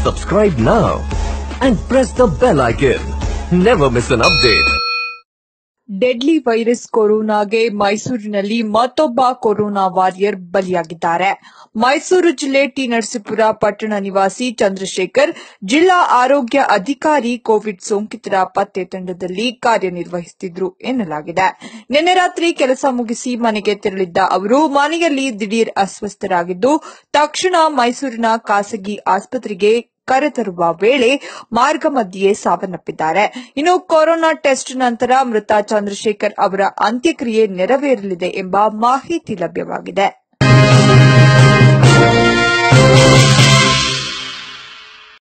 Subscribe now and press the bell icon. Never miss an update. Deadly virus ಕೊರೋನಾಗೆ ಮೈಸೂರಿನಲ್ಲಿ ಮತ್ತೊಬ್ಬ corona warrior ಬಲಿಯಾಗಿದ್ದಾರೆ ಮೈಸೂರು ಜಿಲ್ಲೆ ಟಿ ನರಸೀಪುರ ಪಟ್ಟಣ ನಿವಾಸಿ ಚಂದ್ರಶೇಖರ್ ಜಿಲ್ಲಾ ಆರೋಗ್ಯ ಅಧಿಕಾರಿ ಕೋವಿಡ್ ಸೋಂಕಿತರ ಪತ್ತೆ ತಂಡದಲ್ಲಿ ಕಾರ್ಯನಿರ್ವಹಿಸುತ್ತಿದ್ರು ಎನ್ನಲಾಗಿದೆ ನಿನ್ನೆ ರಾತ್ರಿ ಕೆಲಸ ಮುಗಿಸಿ ಮನೆಗೆ ತೆರಳಿದ್ದ ಅವರು ಮನೆಯಲ್ಲಿ ದಿಢೀರ್ ಅಸ್ವಸ್ಥರಾಗಿದ್ದು ತಕ್ಷಣ ಮೈಸೂರಿನ ಖಾಸಗಿ ಆಸ್ಪತ್ರೆಗೆ ಕರೆತರುವ ವೇಳೆ ಮಾರ್ಗ ಮಧ್ಯೆ ಸಾವನ್ನಪ್ಪಿದ್ದಾರೆ ಇನ್ನು ಕೊರೋನಾ ಟೆಸ್ಟ್ ನಂತರ ಮೃತ ಚಂದ್ರಶೇಖರ್ ಅವರ ಅಂತ್ಯಕ್ರಿಯೆ ನೆರವೇರಲಿದೆ ಎಂಬ ಮಾಹಿತಿ ಲಭ್ಯವಾಗಿದೆ